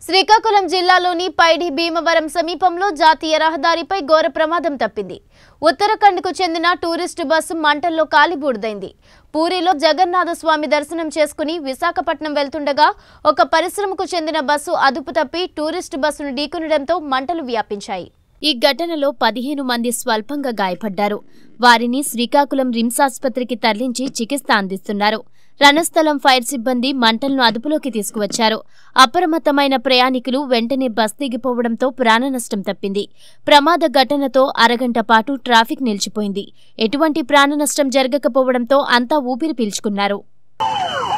శ్రీకాకుళం జిల్లాలోని పైడి భీమవరం సమీపంలో జాతీయ రహదారిపై ఘోర ప్రమాదం తప్పింది ఉత్తరాఖండ్కు చెందిన టూరిస్టు బస్సు మంటల్లో కాలిబూడిదైంది పూరిలో జగన్నాథ స్వామి దర్శనం చేసుకుని విశాఖపట్నం వెళ్తుండగా ఒక పరిశ్రమకు చెందిన బస్సు అదుపు తప్పి టూరిస్టు బస్సును ఢీకొనడంతో మంటలు వ్యాపించాయి ఈ ఘటనలో పదిహేను మంది స్వల్పంగా గాయపడ్డారు వారిని శ్రీకాకుళం రిమ్స్ ఆసుపత్రికి తరలించి చికిత్స అందిస్తున్నారు రణస్థలం ఫైర్ సిబ్బంది మంటలను అదుపులోకి తీసుకువచ్చారు అప్రమత్తమైన ప్రయాణికులు వెంటనే బస్ దిగిపోవడంతో ప్రాణనష్టం తప్పింది ప్రమాద ఘటనతో అరగంట పాటు ట్రాఫిక్ నిలిచిపోయింది ఎటువంటి ప్రాణనష్టం జరగకపోవడంతో అంతా ఊపిరి పీల్చుకున్నారు